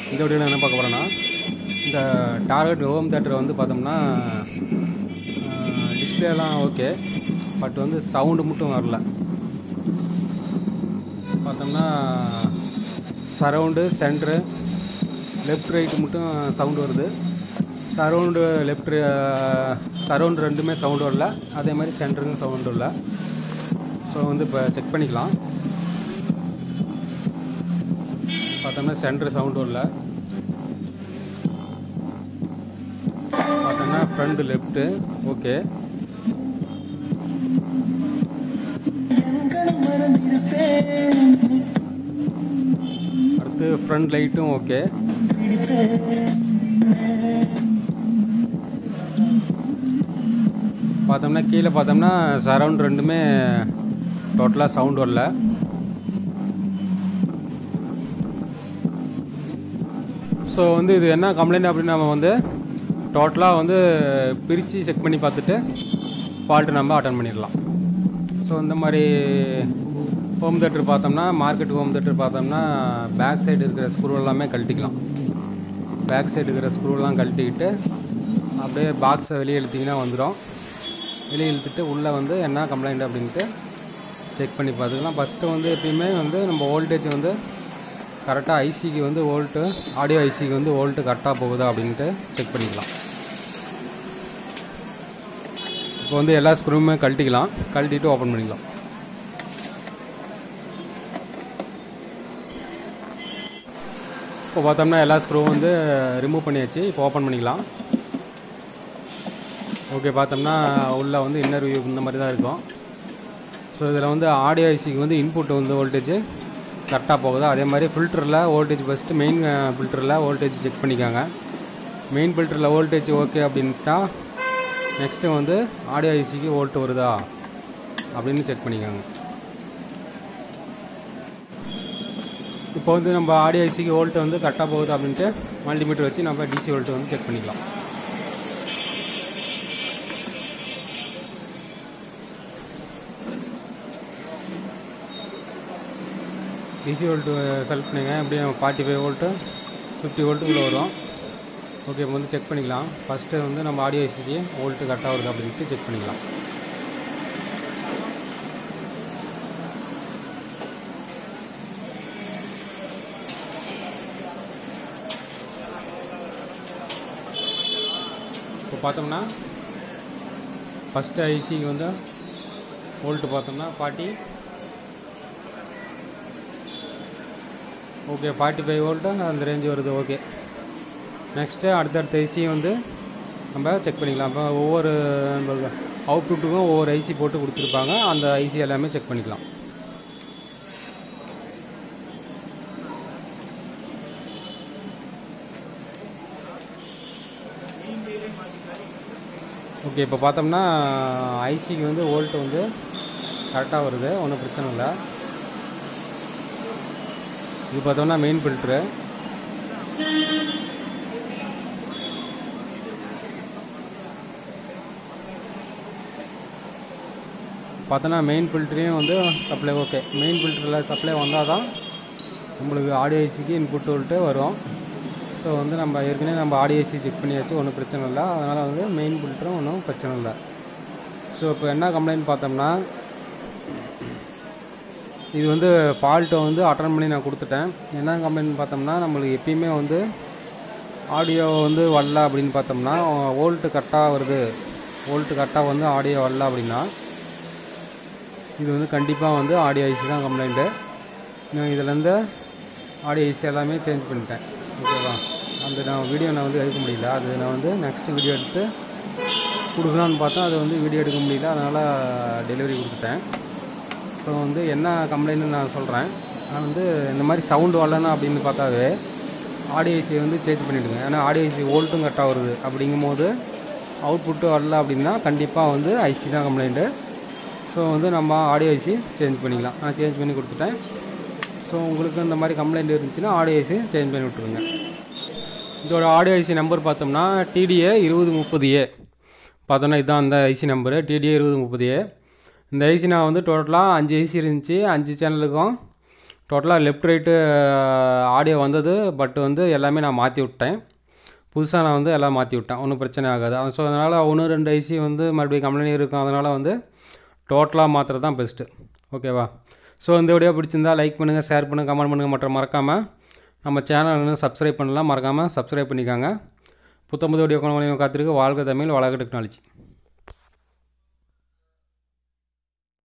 இந்த வீடியோவில் என்ன பார்க்க போகிறோன்னா இந்த டார்கெட் ஹோம் தேட்டர் வந்து பார்த்தோம்னா டிஸ்பிளேலாம் ஓகே பட் வந்து சவுண்டு மட்டும் வரல பார்த்தோம்னா சரவுண்டு சென்ட்ரு லெஃப்ட் ரைட்டு மட்டும் சவுண்டு வருது சரவுண்டு லெஃப்ட் சரவுண்டு ரெண்டுமே சவுண்டு வரல அதே மாதிரி சென்டருக்கும் சவுண்டு வரல ஸோ வந்து இப்போ செக் பண்ணிக்கலாம் பார்த்தோம்னா சென்டர் சவுண்டு வரல பார்த்தோம்னா ஃப்ரண்ட் லெஃப்ட்டு ஓகே அடுத்து ஃப்ரண்ட் லைட்டும் ஓகே பார்த்தோம்னா கீழே பார்த்தோம்னா சரவுண்ட் ரெண்டுமே டோட்டலாக சவுண்ட் வரல ஸோ வந்து இது என்ன கம்ப்ளைண்ட் அப்படின்னு நம்ம வந்து டோட்டலாக வந்து பிரித்து செக் பண்ணி பார்த்துட்டு ஃபால்ட்டு நம்ம அட்டன் பண்ணிடலாம் ஸோ இந்த மாதிரி ஹோம் தேட்டர் பார்த்தோம்னா மார்க்கெட் ஹோம் தேட்டர் பார்த்தோம்னா பேக் சைடு இருக்கிற ஸ்க்ரூ எல்லாமே கழட்டிக்கலாம் பேக் சைடு இருக்கிற ஸ்க்ரூலாம் கழட்டிக்கிட்டு அப்படியே பாக்ஸை வெளியே இழுத்திங்கன்னா வந்துடும் வெளியே இழுத்துட்டு உள்ளே வந்து என்ன கம்ப்ளைண்ட் அப்படின்ட்டு செக் பண்ணி பார்த்துக்கலாம் ஃபஸ்ட்டு வந்து எப்பயுமே வந்து நம்ம வோல்டேஜ் வந்து கரெக்டாக ஐசிக்கு வந்து வோல்ட்டு ஆடியோ ஐசிக்கு வந்து வோல்ட்டு கரெக்டாக போகுதா அப்படின்ட்டு செக் பண்ணிக்கலாம் இப்போ வந்து எல்லா ஸ்க்ரூவுமே கழட்டிக்கலாம் கழட்டிட்டு ஓப்பன் பண்ணிக்கலாம் இப்போ பார்த்தோம்னா எல்லா ஸ்க்ரூவும் வந்து ரிமூவ் பண்ணியாச்சு இப்போ ஓப்பன் பண்ணிக்கலாம் ஓகே பார்த்தோம்னா உள்ளே வந்து இன்னர் வியூ இந்த மாதிரி தான் இருக்கும் ஸோ இதில் வந்து ஆடியோ ஐசிக்கு வந்து இன்புட் வந்து வோல்டேஜ் கரெக்டாக போகுது அதே மாதிரி ஃபில்டரில் வோல்டேஜ் ஃபஸ்ட்டு மெயின் ஃபில்டரில் வோல்டேஜ் செக் பண்ணிக்காங்க மெயின் ஃபில்டரில் வோல்டேஜ் ஓகே அப்படின்ட்டா நெக்ஸ்ட்டு வந்து ஆடியோ ஐசிக்கு வோல்ட் வருதா அப்படின்னு செக் பண்ணிக்காங்க இப்போ வந்து நம்ம ஆடியோ ஐசிக்கு வோல்ட் வந்து கரெக்டாக போகுது அப்படின்ட்டு மல்டிமீட்டர் வச்சு நம்ம டிசி வோல்ட் வந்து செக் பண்ணிக்கலாம் டிசி வோல்ட்டு செலக்ட் பண்ணிங்க எப்படியும் ஃபார்ட்டி ஃபைவ் வோல்ட்டு ஃபிஃப்டி வோல்ட்டுக்குள்ளே வரும் ஓகே இப்போ வந்து செக் பண்ணிக்கலாம் ஃபஸ்ட்டு வந்து நம்ம ஆடியோ ஐசிக்கு வோல்ட்டு கரெக்டாக வருது அப்படின்ட்டு செக் பண்ணிக்கலாம் இப்போ பார்த்தோம்னா ஃபஸ்ட்டு ஐசிக்கு வந்து வோல்ட்டு பார்த்தோம்னா forty okay forty five volt அந்த ரேஞ்ச் வருது ஓகே நெக்ஸ்ட்டு அடுத்தடுத்த ஐசி வந்து நம்ம செக் பண்ணிக்கலாம் இப்போ ஒவ்வொரு அவுட்புட்டுக்கும் ஒவ்வொரு ஐசி போட்டு கொடுத்துருப்பாங்க அந்த ஐசி எல்லாமே செக் பண்ணிக்கலாம் ஓகே இப்போ பார்த்தோம்னா ஐசிக்கு வந்து வோல்ட் வந்து கரெக்டாக வருது ஒன்றும் பிரச்சனை இல்லை இது பார்த்தோம்னா மெயின் ஃபில்ட்ரு பார்த்தோன்னா மெயின் ஃபில்ட்ரையும் வந்து சப்ளை ஓகே மெயின் ஃபில்டரில் சப்ளை வந்தால் தான் நம்மளுக்கு ஆடியோ ஐசிக்கு இன்புட் வோல்ட்டு வரும் ஸோ வந்து நம்ம ஏற்கனவே நம்ம ஆடியோ ஐசி செக் பண்ணியாச்சு ஒன்றும் பிரச்சனை இல்லை அதனால் வந்து மெயின் ஃபில்டரும் ஒன்றும் பிரச்சனை இல்லை ஸோ இப்போ என்ன கம்ப்ளைண்ட் பார்த்தோம்னா இது வந்து ஃபால்ட்டை வந்து அட்டன் பண்ணி நான் கொடுத்துட்டேன் என்ன கம்ப்ளைண்ட் பார்த்தோம்னா நம்மளுக்கு எப்பயுமே வந்து ஆடியோ வந்து வரல அப்படின்னு பார்த்தோம்னா வோல்ட்டு கரெக்டாக வருது வோல்ட்டு கரெக்டாக வந்து ஆடியோ வரல அப்படின்னா இது வந்து கண்டிப்பாக வந்து ஆடியோ ஐசி தான் கம்ப்ளைண்ட்டு நான் இதுலேருந்து ஆடியோ ஐசி எல்லாமே சேஞ்ச் பண்ணிட்டேன் ஓகேவா அந்த நான் வீடியோ நான் வந்து எடுக்க முடியல அது நான் வந்து நெக்ஸ்ட்டு வீடியோ எடுத்து கொடுக்கலான்னு பார்த்தா அது வந்து வீடியோ எடுக்க முடியல அதனால் டெலிவரி கொடுத்துட்டேன் ஸோ வந்து என்ன கம்ப்ளைண்ட்னு நான் சொல்கிறேன் நான் வந்து இந்த மாதிரி சவுண்டு வரலன்னா அப்படின்னு பார்த்தாவே ஆடியோ ஐசி வந்து சேஞ்ச் பண்ணிவிடுங்க ஏன்னா ஆடியோ ஐசி வோல்ட்டும் கரெக்டாக வருது அப்படிங்கும் போது அவுட்புட்டு வரல அப்படின்னா கண்டிப்பாக வந்து ஐசி தான் கம்ப்ளைண்ட்டு ஸோ வந்து நம்ம ஆடியோ ஐசி சேஞ்ச் பண்ணிக்கலாம் நான் சேஞ்ச் பண்ணி கொடுத்துட்டேன் ஸோ உங்களுக்கு இந்த மாதிரி கம்ப்ளைண்ட் இருந்துச்சுன்னா ஆடியோ ஐசி சேஞ்ச் பண்ணி விட்ருங்க இதோட ஆடியோ ஐசி நம்பர் பார்த்தோம்னா டிடிஏ இருபது முப்பது ஏ பார்த்தோன்னா இதுதான் அந்த ஐசி நம்பரு டிடிஏ இருபது முப்பது ஏ இந்த ஐசி நான் வந்து டோட்டலாக அஞ்சு ஐசி இருந்துச்சு அஞ்சு சேனலுக்கும் டோட்டலாக லெஃப்ட் ரைட்டு ஆடியோ வந்தது பட் வந்து எல்லாமே நான் மாற்றி விட்டேன் புதுசாக நான் வந்து எல்லாம் மாற்றி விட்டேன் ஒன்றும் பிரச்சனை ஆகாது அது ஸோ அதனால் ஒன்று ரெண்டு ஐசி வந்து மறுபடியும் கம்ப்ளைண்ட் இருக்கும் அதனால் வந்து டோட்டலாக மாற்றுறது தான் பெஸ்ட்டு ஓகேவா ஸோ இந்த வீடியோ பிடிச்சிருந்தா லைக் பண்ணுங்கள் ஷேர் பண்ணுங்கள் கமெண்ட் பண்ணுங்கள் மற்றும் மறக்காமல் நம்ம சேனல் வந்து சப்ஸ்கிரைப் பண்ணலாம் மறக்காமல் சப்ஸ்கிரைப் பண்ணிக்காங்க புத்தம்புது வீடியோ காத்திருக்கு வாழ்க தமிழ் வளர்க டெக்னாலஜி